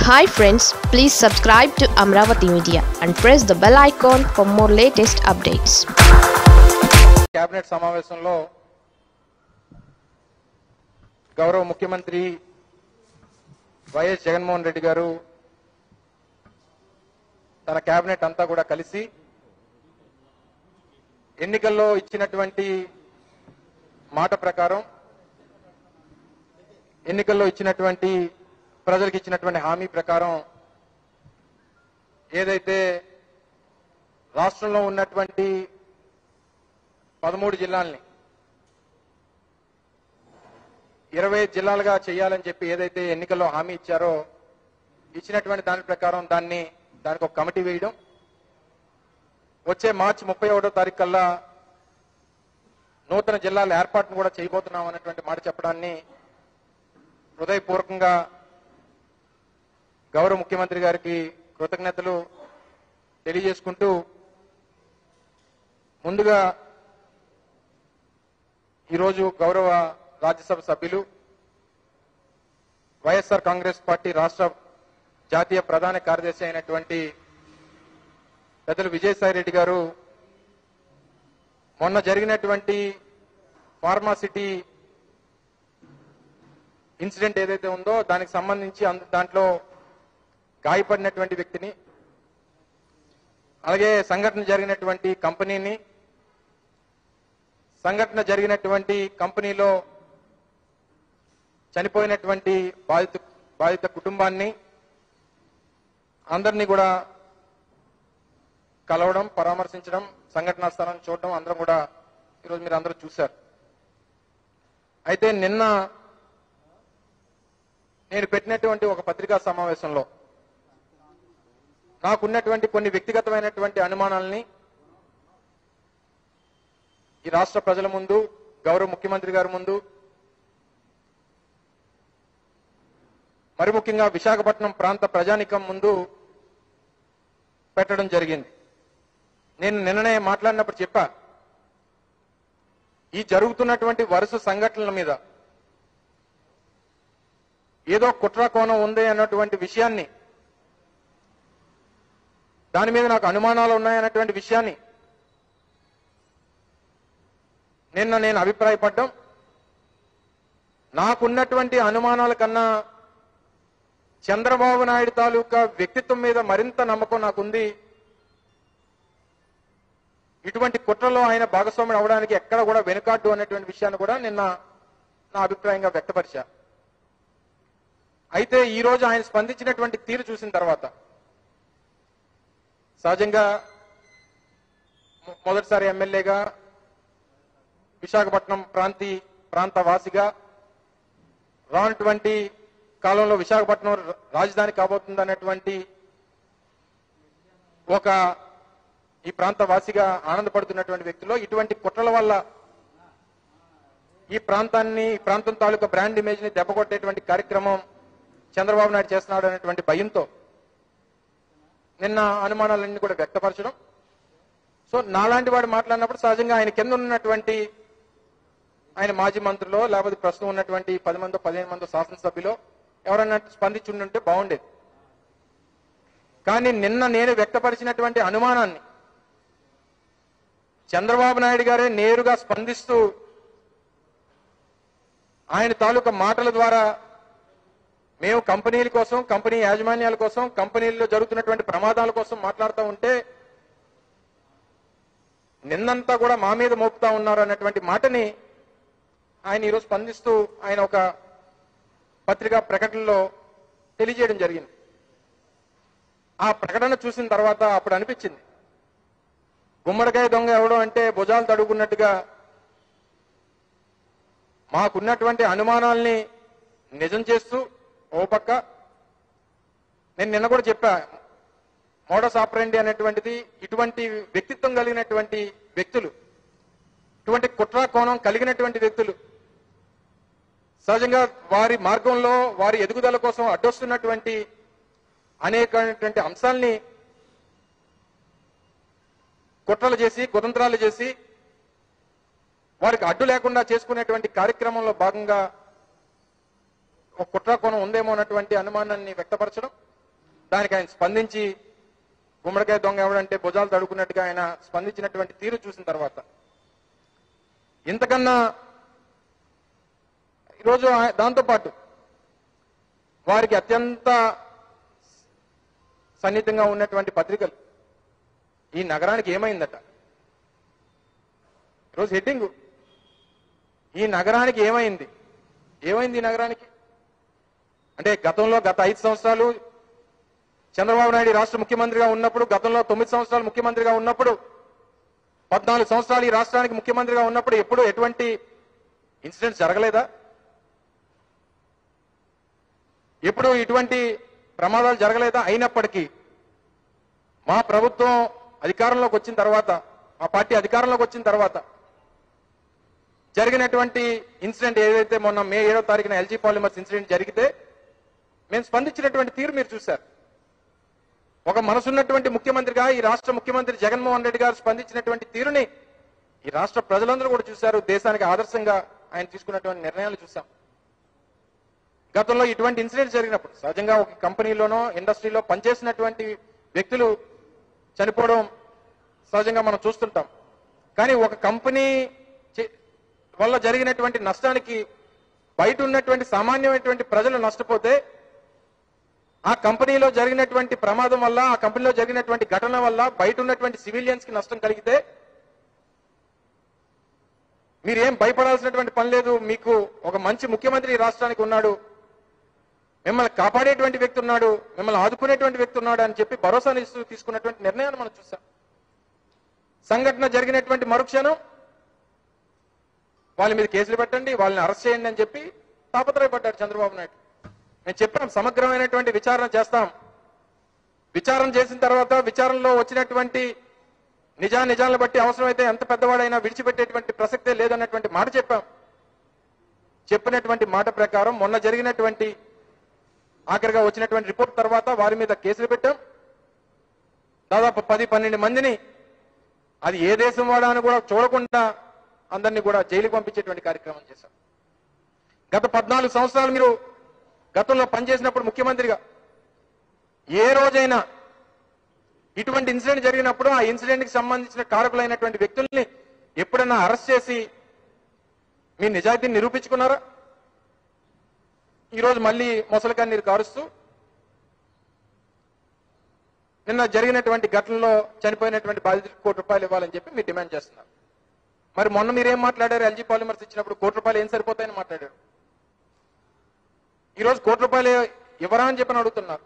hi friends please subscribe to Amaravati media and press the bell icon for more latest updates cabinet సమావేశంలో గౌరవ ముఖ్యమంత్రి YS Jaganmohan Reddy గారు తన cabinet అంతా కూడా కలిసి ఎన్నికల్లో ఇచ్చినటువంటి మాట ప్రకారం ఎన్నికల్లో ఇచ్చినటువంటి ప్రజలకు ఇచ్చినటువంటి హామీ ప్రకారం ఏదైతే రాష్ట్రంలో ఉన్నటువంటి పదమూడు జిల్లాల్ని ఇరవై జిల్లాలుగా చేయాలని చెప్పి ఏదైతే ఎన్నికల్లో హామీ ఇచ్చారో ఇచ్చినటువంటి దాని ప్రకారం దాన్ని దానికి ఒక కమిటీ వేయడం వచ్చే మార్చి ముప్పై ఒకటో తారీఖు కల్లా నూతన జిల్లాల ఏర్పాటును కూడా చేయబోతున్నాం అన్నటువంటి మాట చెప్పడాన్ని హృదయపూర్వకంగా గౌరవ ముఖ్యమంత్రి గారికి కృతజ్ఞతలు తెలియజేసుకుంటూ ముందుగా ఈరోజు గౌరవ రాజ్యసభ సభ్యులు వైఎస్ఆర్ కాంగ్రెస్ పార్టీ రాష్ట్ర జాతీయ ప్రధాన కార్యదర్శి అయినటువంటి పెద్దలు విజయసాయి రెడ్డి గారు మొన్న జరిగినటువంటి ఫార్మాసిటీ ఇన్సిడెంట్ ఏదైతే ఉందో దానికి సంబంధించి అంద- దాంట్లో గాయపడినటువంటి వ్యక్తిని అలాగే సంఘటన జరిగినటువంటి కంపెనీని సంఘటన జరిగినటువంటి కంపెనీలో చనిపోయినటువంటి బాధిత బాధిత కుటుంబాన్ని అందరినీ కూడా కలవడం పరామర్శించడం సంఘటనా స్థలాన్ని చూడడం అందరం కూడా ఈరోజు మీరు అందరూ చూశారు అయితే నిన్న నేను పెట్టినటువంటి ఒక పత్రికా సమావేశంలో నాకున్నటువంటి కొన్ని వ్యక్తిగతమైనటువంటి అనుమానాలని ఈ రాష్ట్ర ప్రజల ముందు గౌరవ ముఖ్యమంత్రి గారి ముందు మరి ముఖ్యంగా విశాఖపట్నం ప్రాంత ప్రజానికం ముందు పెట్టడం జరిగింది నేను నిన్ననే మాట్లాడినప్పుడు చెప్పా ఈ జరుగుతున్నటువంటి వరుస సంఘటనల మీద ఏదో కుట్ర కోణం ఉంది అన్నటువంటి విషయాన్ని దాని మీద నాకు అనుమానాలు ఉన్నాయన్నటువంటి విషయాన్ని నిన్న నేను అభిప్రాయపడ్డం నాకున్నటువంటి అనుమానాల కన్నా చంద్రబాబు నాయుడు తాలూకా వ్యక్తిత్వం మీద మరింత నమ్మకం నాకుంది ఇటువంటి కుట్రలో ఆయన భాగస్వాముడు అవడానికి ఎక్కడ కూడా వెనుకాడ్డు అనేటువంటి విషయాన్ని కూడా నిన్న నా అభిప్రాయంగా వ్యక్తపరిచా అయితే ఈ రోజు ఆయన స్పందించినటువంటి తీరు చూసిన తర్వాత సహజంగా మొ- మొదటిసారి ఎమ్మెల్యేగా విశాఖపట్నం ప్రాంతి ప్రాంత వాసిగా రానటువంటి కాలంలో విశాఖపట్నం ర- రాజధాని కాబోతుంది అన్నటువంటి ఒక ఈ ప్రాంత వాసిగా ఆనందపడుతున్నటువంటి వ్యక్తిలో ఇటువంటి కుట్రల వల్ల ఈ ప్రాంతాన్ని ఈ ప్రాంతం తాలూకా బ్రాండ్ ఇమేజ్ ని దెబ్బకొట్టేటువంటి కార్యక్రమం చంద్రబాబు నాయుడు చేస్తున్నాడు అనేటువంటి భయంతో నిన్న అనుమానాలన్నీ కూడా వ్యక్తపరచడం సో నాలాంటి వాడు మాట్లాడినప్పుడు సహజంగా ఆయన కింద ఉన్నటువంటి ఆయన మాజీ మంత్రులో లేకపోతే ప్రస్తుతం ఉన్నటువంటి పది మందో పదిహేను మందో శాసనసభ్యులో ఎవరన్నా స్పందించి ఉంటే బాగుండేది కానీ నిన్న నేను వ్యక్తపరిచినటువంటి అనుమానాన్ని చంద్రబాబు నాయుడు గారే నేరుగా స్పందిస్తూ ఆయన తాలూకా మాటల ద్వారా మేము కంపెనీల కోసం కంపెనీ యాజమాన్యాల కోసం కంపెనీల్లో జరుగుతున్నటువంటి ప్రమాదాల కోసం మాట్లాడుతూ ఉంటే నిన్నంతా కూడా మా మీద మోపుతా ఉన్నారు అన్నటువంటి మాటని ఆయన ఈరోజు స్పందిస్తూ ఆయన ఒక పత్రికా ప్రకటనలో తెలియజేయడం జరిగింది ఆ ప్రకటన చూసిన తర్వాత అప్పుడు అనిపించింది గుమ్మడికాయ దొంగ ఎవడో అంటే భుజాలు తడుగున్నట్టుగా మాకున్నటువంటి అనుమానాల్ని నిజం చేస్తూ ఓ పక్క నేను నిన్న కూడా చెప్పా మోడస్ ఆపరండి అనేటువంటిది ఇటువంటి వ్యక్తిత్వం కలిగినటువంటి వ్యక్తులు ఇటువంటి కుట్ర కోణం కలిగినటువంటి వ్యక్తులు సహజంగా వారి మార్గంలో వారి ఎదుగుదల కోసం అడ్డొస్తున్నటువంటి అనేకమైనటువంటి అంశాల్ని కుట్రలు చేసి కుతంత్రాలు చేసి వారికి అడ్డు లేకుండా చేసుకునేటువంటి కార్యక్రమంలో భాగంగా ఒక కుట్ర కోణం ఉందేమో అన్నటువంటి అనుమానాన్ని వ్యక్తపరచడం దానికి ఆయన స్పందించి గుమ్మడికాయ దొంగ ఎవడంటే భుజాలు తడుకున్నట్టుగా ఆయన స్పందించినటువంటి తీరు చూసిన తర్వాత ఇంతకన్నా ఈరోజు ఆయ- దాంతోపాటు వారికి అత్యంత సన్నిహితంగా ఉన్నటువంటి పత్రికలు ఈ నగరానికి ఏమైందట ఈరోజు హెడ్డింగ్ ఈ నగరానికి ఏమైంది ఏమైంది ఈ నగరానికి అంటే గతంలో గత ఐదు సంవత్సరాలు చంద్రబాబు నాయుడు ఈ రాష్ట్ర ముఖ్యమంత్రిగా ఉన్నప్పుడు గతంలో తొమ్మిది సంవత్సరాలు ముఖ్యమంత్రిగా ఉన్నప్పుడు పద్నాలుగు సంవత్సరాలు ఈ రాష్ట్రానికి ముఖ్యమంత్రిగా ఉన్నప్పుడు ఎప్పుడు ఎటువంటి ఇన్సిడెంట్స్ జరగలేదా ఎప్పుడు ఇటువంటి ప్రమాదాలు జరగలేదా అయినప్పటికీ మా ప్రభుత్వం అధికారంలోకి వచ్చిన తర్వాత మా పార్టీ అధికారంలోకి వచ్చిన తర్వాత జరిగినటువంటి ఇన్సిడెంట్ ఏదైతే మొన్న మే ఏడో తారీఖున ఎల్జీ పాలిమర్స్ ఇన్సిడెంట్ జరిగితే మేము స్పందించినటువంటి తీరు మీరు చూశారు ఒక మనసున్నటువంటి ముఖ్యమంత్రిగా ఈ రాష్ట్ర ముఖ్యమంత్రి జగన్మోహన్ రెడ్డి గారు స్పందించినటువంటి తీరుని ఈ రాష్ట్ర ప్రజలందరూ కూడా చూశారు దేశానికి ఆదర్శంగా ఆయన తీసుకున్నటువంటి నిర్ణయాలు చూసాం గతంలో ఇటువంటి ఇన్సిడెంట్ జరిగినప్పుడు సహజంగా ఒక కంపెనీలోనో ఇండస్ట్రీలో పనిచేసినటువంటి వ్యక్తులు చనిపోవడం సహజంగా మనం చూస్తుంటాం కానీ ఒక కంపెనీ చే- వల్ల జరిగినటువంటి నష్టానికి బయట ఉన్నటువంటి సామాన్యమైనటువంటి ప్రజలు నష్టపోతే ఆ కంపెనీలో జరిగినటువంటి ప్రమాదం వల్ల ఆ కంపెనీలో జరిగినటువంటి ఘటన వల్ల బయట ఉన్నటువంటి సివిలియన్స్ కి నష్టం కలిగితే మీరేం భయపడాల్సినటువంటి పని లేదు మీకు ఒక మంచి ముఖ్యమంత్రి ఈ రాష్ట్రానికి ఉన్నాడు మిమ్మల్ని కాపాడేటువంటి వ్యక్తి ఉన్నాడు మిమ్మల్ని ఆదుకునేటువంటి వ్యక్తి ఉన్నాడు అని చెప్పి భరోసాని ఇస్తూ తీసుకున్నటువంటి నిర్ణయాన్ని మనం చూసాం సంఘటన జరిగినటువంటి మరుక్షణం వాళ్ళ మీద కేసులు పెట్టండి వాళ్ళని అరెస్ట్ చేయండి అని చెప్పి తాపత్రయపడ్డాడు చంద్రబాబు నాయుడు మేము చెప్పాం సమగ్రమైనటువంటి విచారణ చేస్తాం విచారణ చేసిన తర్వాత విచారణలో వచ్చినటువంటి నిజా నిజాలను బట్టి అవసరమైతే ఎంత పెద్దవాడైనా విడిచిపెట్టేటువంటి ప్రసక్తే లేదన్నటువంటి మాట చెప్పాం చెప్పినటువంటి మాట ప్రకారం మొన్న జరిగినటువంటి ఆఖరిగా వచ్చినటువంటి రిపోర్ట్ తర్వాత వారి మీద కేసులు పెట్టాం దాదాపు పది పన్నెండు మందిని అది ఏ దేశం వాడా అని కూడా చూడకుండా అందరినీ కూడా జైలుకి పంపించేటువంటి కార్యక్రమం చేశాం గత పద్నాలుగు సంవత్సరాలు మీరు గతంలో పనిచేసినప్పుడు ముఖ్యమంత్రిగా ఏ రోజైనా ఇటువంటి ఇన్సిడెంట్ జరిగినప్పుడు ఆ ఇన్సిడెంట్ కి సంబంధించిన కారకులైనటువంటి వ్యక్తుల్ని ఎప్పుడైనా అరెస్ట్ చేసి మీ నిజాయితీని నిరూపించుకున్నారా ఈరోజు మళ్ళీ మొసలి కన్నీరు కారుస్తూ నిన్న జరిగినటువంటి ఘటనలో చనిపోయినటువంటి బాధితులకు కోటి రూపాయలు ఇవ్వాలని చెప్పి మీరు డిమాండ్ చేస్తున్నారు మరి మొన్న మీరేం మాట్లాడారు ఎల్జీ పాలిమర్స్ ఇచ్చినప్పుడు కోటి రూపాయలు ఏం సరిపోతాయని మాట్లాడారు ఈరోజు కోటి రూపాయలు ఇవ్వరా అని చెప్పని అడుగుతున్నారు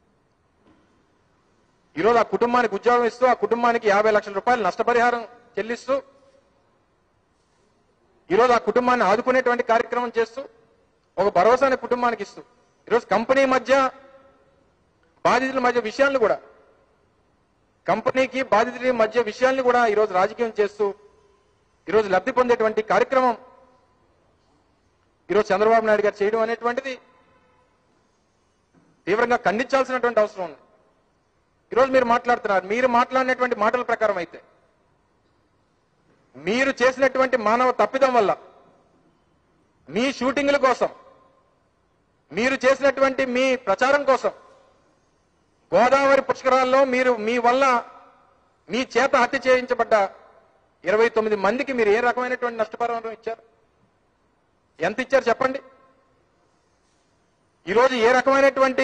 ఈరోజు ఆ కుటుంబానికి ఉద్యోగం ఇస్తూ ఆ కుటుంబానికి యాభై లక్షల రూపాయలు నష్టపరిహారం చెల్లిస్తూ ఈరోజు ఆ కుటుంబాన్ని ఆదుకునేటువంటి కార్యక్రమం చేస్తూ ఒక భరోసాని కుటుంబానికి ఇస్తూ ఈరోజు కంపెనీ మధ్య బాధితుల మధ్య విషయాలను కూడా కంపెనీకి బాధితుల మధ్య విషయాల్ని కూడా ఈరోజు రాజకీయం చేస్తూ ఈరోజు లబ్ధి పొందేటువంటి కార్యక్రమం ఈరోజు చంద్రబాబు నాయుడు గారు చేయడం అనేటువంటిది తీవ్రంగా ఖండించాల్సినటువంటి అవసరం ఉంది ఈరోజు మీరు మాట్లాడుతున్నారు మీరు మాట్లాడినటువంటి మాటల ప్రకారం అయితే మీరు చేసినటువంటి మానవ తప్పిదం వల్ల మీ షూటింగ్ల కోసం మీరు చేసినటువంటి మీ ప్రచారం కోసం గోదావరి పుష్కరాల్లో మీరు మీ వల్ల మీ చేత హత్య చేయించబడ్డ ఇరవై తొమ్మిది మందికి మీరు ఏ రకమైనటువంటి నష్టపరిహారం ఇచ్చారు ఎంత ఇచ్చారు చెప్పండి ఈరోజు ఏ రకమైనటువంటి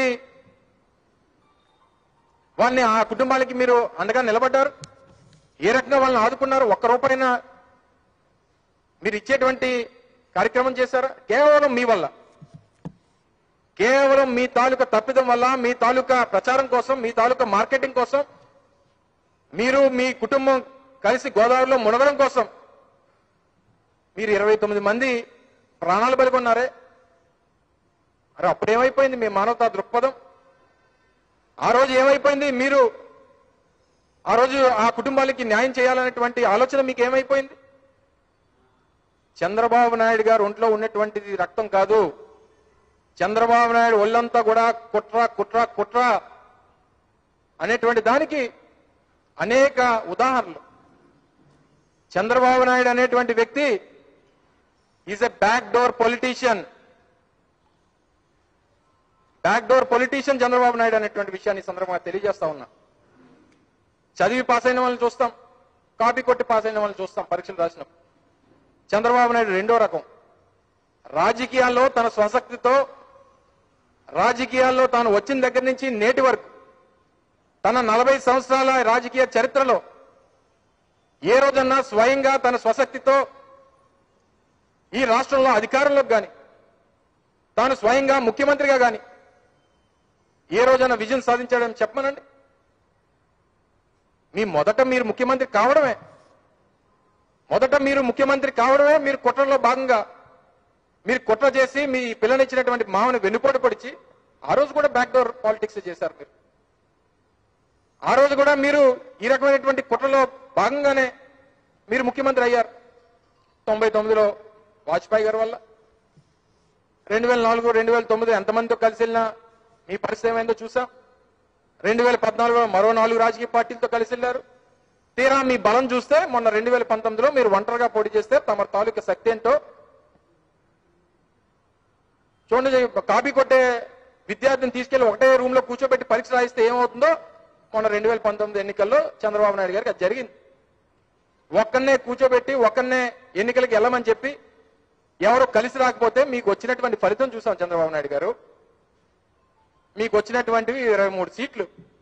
వాళ్ళని ఆ కుటుంబాలకి మీరు అండగా నిలబడ్డారు ఏ రకంగా వాళ్ళని ఆదుకున్నారు ఒక్క రూపాయినా మీరు ఇచ్చేటువంటి కార్యక్రమం చేశారా కేవలం మీ వల్ల కేవలం మీ తాలూకా తప్పిదం వల్ల మీ తాలూకా ప్రచారం కోసం మీ తాలూకా మార్కెటింగ్ కోసం మీరు మీ కుటుంబం కలిసి గోదావరిలో మునగడం కోసం మీరు ఇరవై తొమ్మిది మంది ప్రాణాలు బలికొన్నారే మరి అప్పుడేమైపోయింది మీ మానవతా దృక్పథం ఆ రోజు ఏమైపోయింది మీరు ఆ రోజు ఆ కుటుంబాలకి న్యాయం చేయాలనేటువంటి ఆలోచన మీకు ఏమైపోయింది చంద్రబాబు నాయుడు గారు ఒంట్లో ఉన్నటువంటిది రక్తం కాదు చంద్రబాబు నాయుడు ఒళ్ళంతా కూడా కుట్ర కుట్ర కుట్ర అనేటువంటి దానికి అనేక ఉదాహరణలు చంద్రబాబు నాయుడు అనేటువంటి వ్యక్తి is a back door politician back door politician Chandrababu Naidu అనేటువంటి విషయాన్ని ఈ సందర్భంగా తెలియజేస్తా ఉన్నా చదివి పాస్ అయిన వాళ్ళని చూస్తాం కాపీ కొట్టి పాస్ అయిన వాళ్ళని చూస్తాం పరీక్షలు రాసినప్పుడు చంద్రబాబు నాయుడు రెండో రకం రాజకీయాల్లో తన స్వశక్తితో రాజకీయాల్లో తాను వచ్చిన దగ్గర నుంచి నేటి వరకు తన నలభై సంవత్సరాల రాజకీయ చరిత్రలో ఏ రోజన్నా స్వయంగా తన స్వశక్తితో ఈ రాష్ట్రంలో అధికారంలోకి గాని తాను స్వయంగా ముఖ్యమంత్రిగా గాని ఏ రోజైనా విజయం సాధించాడని చెప్పమనండి మీ మొదట మీరు ముఖ్యమంత్రి కావడమే మొదట మీరు ముఖ్యమంత్రి కావడమే మీరు కుట్రలో భాగంగా మీరు కుట్ర చేసి మీ పిల్లనిచ్చినటువంటి మామను వెన్నుపోటు పొడిచి ఆ రోజు కూడా బ్యాక్ డోర్ పాలిటిక్స్ చేశారు మీరు ఆ రోజు కూడా మీరు ఈ రకమైనటువంటి కుట్రలో భాగంగానే మీరు ముఖ్యమంత్రి అయ్యారు తొంభై తొమ్మిదిలో వాజ్పేయి గారి వల్ల రెండు వేల నాలుగు రెండు వేల తొమ్మిది ఎంతమందితో కలిసి వెళ్ళినా మీ పరిస్థితి ఏమైందో చూసాం రెండు వేల పద్నాలుగులో మరో నాలుగు రాజకీయ పార్టీలతో కలిసి వెళ్ళారు తీరా మీ బలం చూస్తే మొన్న రెండు వేల పంతొమ్మిదిలో మీరు ఒంటరిగా పోటీ చేస్తే తమ తాలూకా శక్తి ఏంటో చూడండి కాపీ కొట్టే విద్యార్థిని తీసుకెళ్లి ఒకటే రూమ్ లో కూర్చోబెట్టి పరీక్ష రాయిస్తే ఏమవుతుందో మొన్న రెండు వేల పంతొమ్మిది ఎన్నికల్లో చంద్రబాబు నాయుడు గారికి అది జరిగింది ఒక్కనే కూర్చోబెట్టి ఒక్కనే ఎన్నికలకు వెళ్ళమని చెప్పి ఎవరు కలిసి రాకపోతే మీకు వచ్చినటువంటి ఫలితం చూసాం చంద్రబాబు నాయుడు గారు మీకు వచ్చినటువంటివి ఇరవై మూడు సీట్లు